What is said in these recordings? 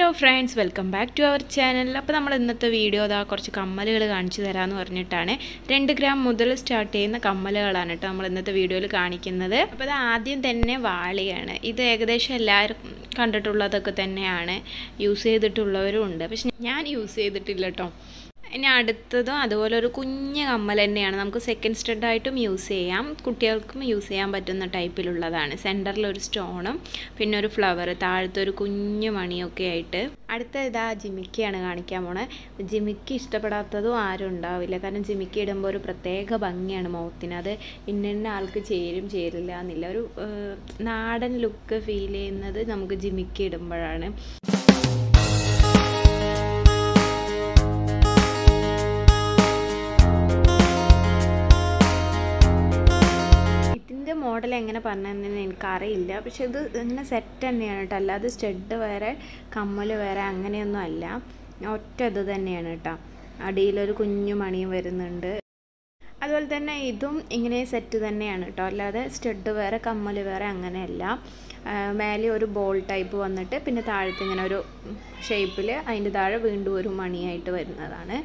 hello friends welcome back to our channel അപ്പോൾ നമ്മൾ ഇന്നത്തെ വീഡിയോ അതാ കുറച്ച് കമ്മലുകൾ കാണിച്ചു തരാമെന്ന് പറഞ്ഞിട്ടാണ് രണ്ട് ഗ്രാം മുതൽ സ്റ്റാർട്ട് ചെയ്യുന്ന കമ്മലുകളാണ് കേട്ടോ നമ്മൾ ഇന്നത്തെ വീഡിയോയിൽ കാണിക്കുന്നത് അപ്പോൾ ഇത് ആദ്യം തന്നെ വാളിയാണ് ഇത് ഏകദേശം എല്ലാവരും കണ്ടിട്ടുള്ളതൊക്കെ തന്നെയാണ് യൂസ് ചെയ്തിട്ടുള്ളവരും ഉണ്ട് പക്ഷെ ഞാൻ യൂസ് ചെയ്തിട്ടില്ല കേട്ടോ ഇനി അടുത്തതും അതുപോലെ ഒരു കുഞ്ഞ് കമ്മൽ തന്നെയാണ് നമുക്ക് സെക്കൻഡ് സ്റ്റഡായിട്ടും യൂസ് ചെയ്യാം കുട്ടികൾക്കും യൂസ് ചെയ്യാൻ പറ്റുന്ന ടൈപ്പിലുള്ളതാണ് സെൻറ്ററിൽ ഒരു സ്റ്റോണും പിന്നെ ഒരു ഫ്ലവർ താഴത്തെ ഒരു കുഞ്ഞു മണിയൊക്കെ ആയിട്ട് അടുത്ത ഇതാ ജിമിക്കിയാണ് കാണിക്കാൻ പോണേ ജിമിക്കി ഇഷ്ടപ്പെടാത്തതും ആരും ഉണ്ടാവില്ല കാരണം ജിമിക്കി ഇടുമ്പോൾ ഒരു പ്രത്യേക ഭംഗിയാണ് മുഖത്തിന് അത് ഇന്ന ആൾക്ക് ചേരും ചേരില്ല എന്നില്ല ഒരു നാടൻ ലുക്ക് ഫീൽ ചെയ്യുന്നത് നമുക്ക് ജിമിക്കി ഇടുമ്പോഴാണ് ഇതിൻ്റെ മോഡൽ എങ്ങനെ പറഞ്ഞതെന്ന് എനിക്കറിയില്ല പക്ഷെ ഇത് ഇങ്ങനെ സെറ്റ് തന്നെയാണ് കേട്ടോ അല്ലാതെ സ്റ്റഡ് വേറെ കമ്മൽ വേറെ അങ്ങനെയൊന്നും അല്ല ഒറ്റ ഇത് തന്നെയാണ് കേട്ടോ അടിയിലൊരു കുഞ്ഞു മണിയും വരുന്നുണ്ട് അതുപോലെ തന്നെ ഇതും ഇങ്ങനെ സെറ്റ് തന്നെയാണ് കേട്ടോ അല്ലാതെ സ്റ്റഡ് വേറെ കമ്മൽ വേറെ അങ്ങനെയല്ല മേലെ ഒരു ബോൾ ടൈപ്പ് വന്നിട്ട് പിന്നെ താഴത്ത് ഇങ്ങനെ ഒരു ഷേപ്പിൽ അതിൻ്റെ താഴെ വീണ്ടും ഒരു മണിയായിട്ട് വരുന്നതാണ്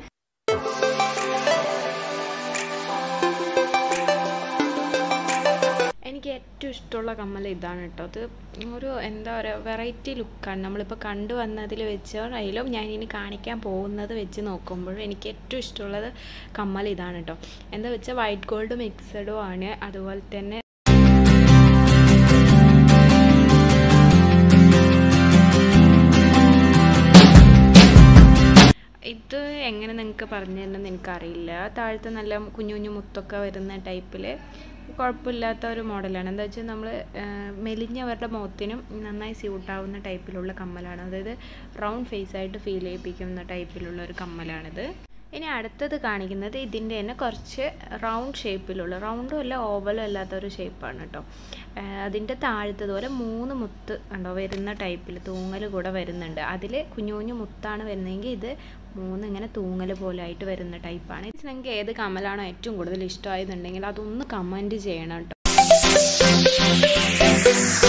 എനിക്ക് ഏറ്റവും ഇഷ്ടമുള്ള കമ്മൽ ഇതാണ് കേട്ടോ അത് ഒരു എന്താ പറയുക വെറൈറ്റി ലുക്കാണ് നമ്മളിപ്പോൾ കണ്ടു വന്നതിൽ വെച്ചോ അതിലും ഞാൻ ഇനി കാണിക്കാൻ പോകുന്നത് വെച്ച് നോക്കുമ്പോഴും എനിക്ക് ഏറ്റവും ഇഷ്ടമുള്ളത് കമ്മൽ ഇതാണ് കേട്ടോ എന്താ വെച്ചാൽ വൈറ്റ് ഗോൾഡ് മിക്സഡും ആണ് അതുപോലെ തന്നെ ഇത് എങ്ങനെ നിങ്ങൾക്ക് പറഞ്ഞു തരണമെന്ന് എനിക്കറിയില്ല താഴത്തെ നല്ല കുഞ്ഞു കുഞ്ഞു മുത്തൊക്കെ വരുന്ന ടൈപ്പിൽ കുഴപ്പമില്ലാത്ത ഒരു മോഡലാണ് എന്താ വെച്ചാൽ നമ്മൾ മെലിഞ്ഞവരുടെ മുഖത്തിനും നന്നായി സ്യൂട്ടാവുന്ന ടൈപ്പിലുള്ള കമ്മലാണ് അതായത് റൗണ്ട് ഫേസ് ആയിട്ട് ഫീൽ ചെയ്യിപ്പിക്കുന്ന ടൈപ്പിലുള്ള ഒരു കമ്മലാണിത് ഇനി അടുത്തത് കാണിക്കുന്നത് ഇതിൻ്റെ തന്നെ കുറച്ച് റൗണ്ട് ഷേപ്പിലുള്ള റൗണ്ടും അല്ല ഓവലും അല്ലാത്ത ഒരു ഷേപ്പാണ് കേട്ടോ അതിൻ്റെ താഴത്തതുപോലെ മൂന്ന് മുത്ത് ഉണ്ടോ വരുന്ന ടൈപ്പിൽ തൂങ്ങൽ കൂടെ വരുന്നുണ്ട് അതിൽ കുഞ്ഞു കുഞ്ഞു മുത്താണ് വരുന്നതെങ്കിൽ ഇത് മൂന്ന് ഇങ്ങനെ തൂങ്ങൽ പോലെ ആയിട്ട് വരുന്ന ടൈപ്പാണ് നിങ്ങൾക്ക് ഏത് കമ്മലാണോ ഏറ്റവും കൂടുതൽ ഇഷ്ടമായതുണ്ടെങ്കിൽ അതൊന്ന് കമൻറ്റ് ചെയ്യണം കേട്ടോ